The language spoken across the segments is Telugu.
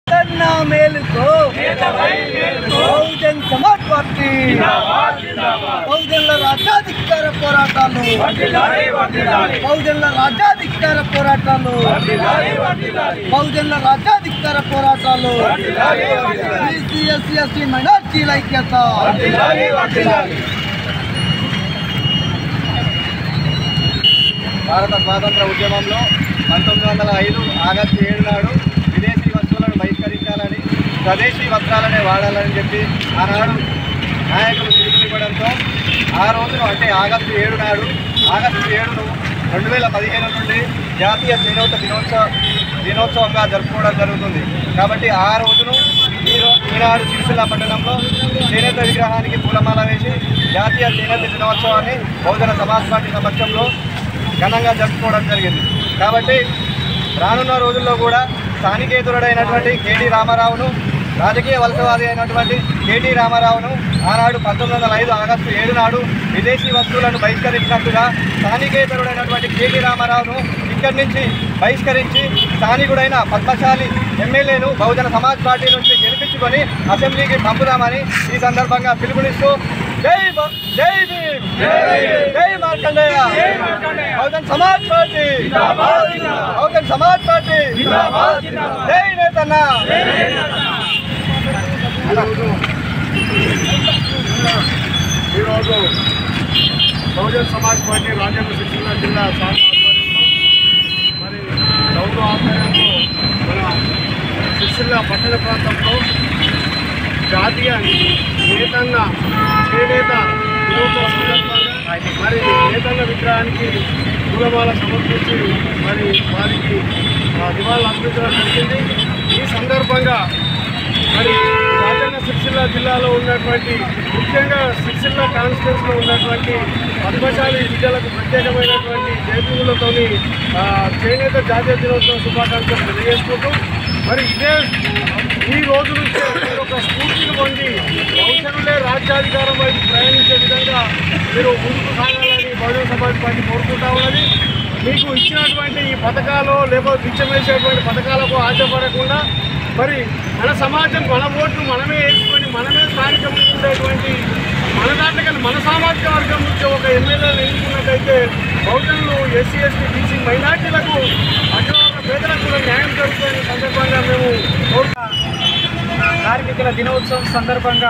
కన్నా మేలుకో బహుజన్ సమాజ్ పార్టీ బహుజన్ల రాజ్యాధికార పోరాటాలు బహుజన్ల రాజ్యాధికార పోరాటాలు బహుజన్ల రాజ్యాధికార పోరాటాలు బీసీ ఎస్సీ ఎస్టీ మైనార్టీల ఐక్యత భారత స్వాతంత్ర ఉద్యమంలో పంతొమ్మిది వందల ఐదు ఆగస్టు ఏడు నాడు విదేశీ వస్తువులను బహిష్కరించాలని స్వదేశీ వస్త్రాలనే వాడాలని చెప్పి ఆనాడు నాయకులు పిలుపునివ్వడంతో ఆ రోజును అంటే ఆగస్టు ఏడు నాడు ఆగస్టు ఏడును రెండు వేల పదిహేను నుండి జాతీయ చేనేత దినోత్సవ దినోత్సవంగా జరుపుకోవడం జరుగుతుంది కాబట్టి ఆ రోజును ఈ రో- ఈనాడు సిరిసిల్ల పట్టణంలో చేనేత విగ్రహానికి పూలమాల వేసి జాతీయ చేనేత దినోత్సవాన్ని బహుజన సమాజ్ పార్టీ సమక్షంలో ఘనంగా జరుపుకోవడం జరిగింది కాబట్టి రానున్న రోజుల్లో కూడా స్థానికేతరుడైనటువంటి కేటీ రామారావును రాజకీయ వలసవాది అయినటువంటి కేటీ రామారావును ఆనాడు పంతొమ్మిది వందల ఐదు ఆగస్టు ఏడు నాడు విదేశీ వస్తువులను బహిష్కరించినట్టుగా స్థానికేతరుడైనటువంటి కేటీ రామారావును ఇక్కడి నుంచి బహిష్కరించి స్థానికుడైన పద్మశాలి ఎమ్మెల్యేను బహుజన సమాజ్ పార్టీ నుంచి గెలిపించుకొని అసెంబ్లీకి పంపుదామని ఈ సందర్భంగా పిలుపునిస్తూ జై బ- జై భీమ్ జై మార్కండేయ బహుజన్ సమాజ్ పార్టీ బహుజన్ సమాజ్ పార్టీ జై నేతన్న ఈరోజు బహుజన్ సమాజ్ పార్టీ రాజన్న సిరిసిల్ల జిల్లా శాఖ ఆధ్వర్యంలో మరి గౌరవ ఆధ్వర్యంలో మన సిరిసిల్ల పట్టణ ప్రాంతంలో జాతీయ నేతన్న చేనేత దినోత్సవ సందర్భంగా మరి నేతన్న విగ్రహానికి పూలమాల సమర్పించి మరి వారికి ఆ, నివాళులు అర్పించడం జరిగింది ఈ సందర్భంగా మరి రాజన్న సిరిసిల్ల జిల్లాలో ఉన్నటువంటి ముఖ్యంగా సిరిసిల్ల కాన్స్టిట్యూన్స్లో ఉన్నటువంటి పద్మశాలి విద్యలకు ప్రత్యేకమైనటువంటి జైపూలతోని చేనేత జాతీయ దినోత్సవ శుభాకాంక్షలు తెలియజేసుకుంటూ మరి ఇదే ఈ రోజు నుంచే మీరు ఒక స్ఫూర్తిని పొంది భవిష్యత్తులే రాజ్యాధికారం వైపు ప్రయాణించే విధంగా మీరు ముందుకు సాగాలని బహుజన సమాజ్ పార్టీ కోరుకుంటా ఉన్నది మీకు ఇచ్చినటువంటి ఈ పథకాలు లేకపోతే పిచ్చమేసేటువంటి పథకాలకు ఆశపడకుండా మరి మన సమాజం మన ఓట్లు మనమే వేసుకొని మనమే స్థానికంగా ఉండేటువంటి మన దాంట్లో కానీ మన సామాజిక వర్గం నుంచి ఒక ఎమ్మెల్యేలు ఎన్నుకున్నట్టయితే బహుజనులు ఎస్సీ ఎస్టీ బీసీ మైనార్టీలకు అగ్రవర్ణ పేదలకు కూడా న్యాయం జరుగుతుందనే సందర్భంగా మేము కోరుతా కార్మికుల దినోత్సవం సందర్భంగా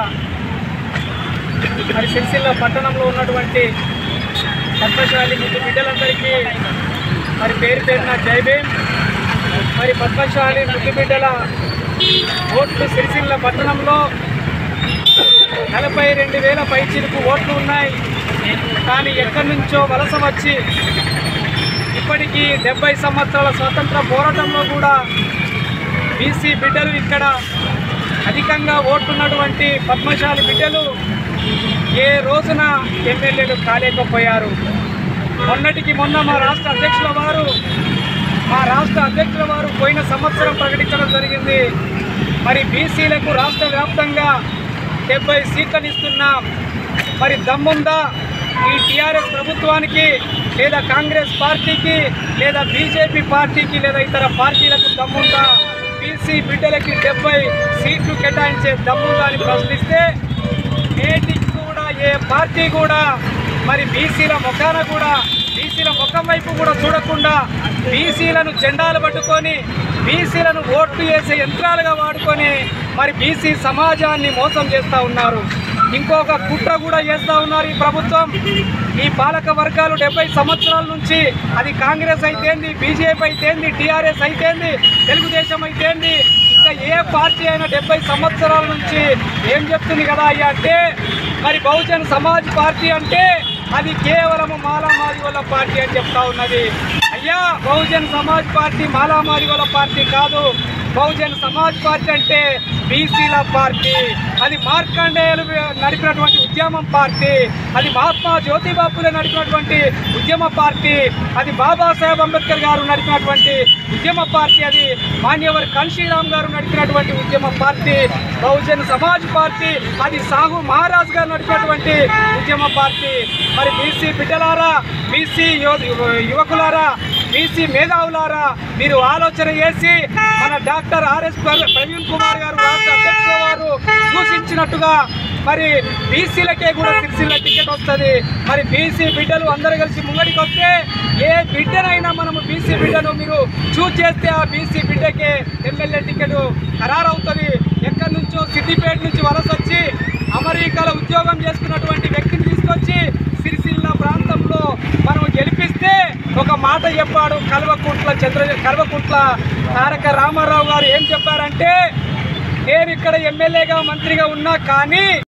మరి సిరిసిల్ల పట్టణంలో ఉన్నటువంటి పద్మశాలి ముద్దు బిడ్డలందరికీ మరి పేరు పేరున జై భీమ్ మరి పద్మశాలి ముద్దు బిడ్డల ఓట్లు సిరిసిల్ల పట్టణంలో నలభై రెండు వేల పైచిలకు ఓట్లు ఉన్నాయి కానీ ఎక్కడి నుంచో వలస వచ్చి ఇప్పటికీ డెబ్బై సంవత్సరాల స్వాతంత్ర పోరాటంలో కూడా బీసీ బిడ్డలు ఇక్కడ అధికంగా ఓటున్నటువంటి పద్మశాలి బిడ్డలు ఏ రోజున ఎమ్మెల్యేలు కాలేకపోయారు మొన్నటికి మొన్న మా రాష్ట్ర అధ్యక్షుల వారు మా రాష్ట్ర అధ్యక్షుల వారు పోయిన సంవత్సరం ప్రకటించడం జరిగింది మరి బీసీలకు రాష్ట్ర వ్యాప్తంగా డెబ్బై సీట్లను ఇస్తున్నాం మరి దమ్ముందా ఈ టీఆర్ఎస్ ప్రభుత్వానికి లేదా కాంగ్రెస్ పార్టీకి లేదా బీజేపీ పార్టీకి లేదా ఇతర పార్టీలకు దమ్ముందా బీసీ బిడ్డలకి డెబ్బై సీట్లు కేటాయించే దమ్ముందా అని ప్రశ్నిస్తే నేటికి కూడా ఏ పార్టీ కూడా మరి బీసీల ముఖాన కూడా బీసీల ముఖం వైపు కూడా చూడకుండా బీసీలను జెండాలు పట్టుకొని బీసీలను ఓట్లు వేసే యంత్రాలుగా వాడుకొని మరి బీసీ సమాజాన్ని మోసం చేస్తూ ఉన్నారు ఇంకొక కుట్ర కూడా చేస్తూ ఉన్నారు ఈ ప్రభుత్వం ఈ పాలక వర్గాలు డెబ్బై సంవత్సరాల నుంచి అది కాంగ్రెస్ అయితేంది బీజేపీ అయితేంది టీఆర్ఎస్ అయితేంది తెలుగుదేశం అయితేంది ఇంకా ఏ పార్టీ అయినా డెబ్బై సంవత్సరాల నుంచి ఏం చెప్తుంది కదా అయ్యా అంటే మరి బహుజన్ సమాజ్ పార్టీ అంటే అది కేవలం మాలామాది వాళ్ళ పార్టీ అని చెప్తా ఉన్నది అయ్యా బహుజన్ సమాజ్ పార్టీ మాలామాది వాళ్ళ పార్టీ కాదు బహుజన్ సమాజ్ పార్టీ అంటే బీసీల పార్టీ అది మార్కండేయులు నడిపినటువంటి ఉద్యమం పార్టీ అది మహాత్మా జ్యోతిబాపులే నడిపినటువంటి ఉద్యమ పార్టీ అది బాబాసాహెబ్ అంబేద్కర్ గారు నడిపినటువంటి ఉద్యమ పార్టీ అది మాన్యవర్ కన్షీరామ్ గారు నడిపినటువంటి ఉద్యమ పార్టీ బహుజన్ సమాజ్ పార్టీ అది సాహు మహారాజ్ గారు నడిపినటువంటి ఉద్యమ పార్టీ మరి బీసీ బిడ్డలారా బీసీ యువకులారా బీసీ మేధావులారా మీరు ఆలోచన చేసి మన డాక్టర్ ఆర్ఎస్ ప్రవీణ్ కుమార్ గారు రాష్ట్ర అధ్యక్షుల వారు సూచించినట్టుగా మరి బీసీలకే కూడా సిరిసిల్ల టికెట్ వస్తుంది మరి బీసీ బిడ్డలు అందరూ కలిసి ముంగడికి వస్తే ఏ బిడ్డనైనా మనము బీసీ బిడ్డను మీరు చూస్ చేస్తే ఆ బీసీ బిడ్డకే ఎమ్మెల్యే టికెట్ ఖరారవుతుంది ఎక్కడి నుంచో సిద్దిపేట నుంచి వలస వచ్చి అమెరికాలో ఉద్యోగం చేసుకున్నటువంటి వ్యక్తిని తీసుకొచ్చి సిరిసిల్ల ప్రాంతంలో మనం గెలిపిస్తే ఒక మాట చెప్పాడు కల్వకుంట్ల చంద్ర కల్వకుంట్ల తారక రామారావు గారు ఏం చెప్పారంటే నేను ఇక్కడ ఎమ్మెల్యేగా మంత్రిగా ఉన్నా కానీ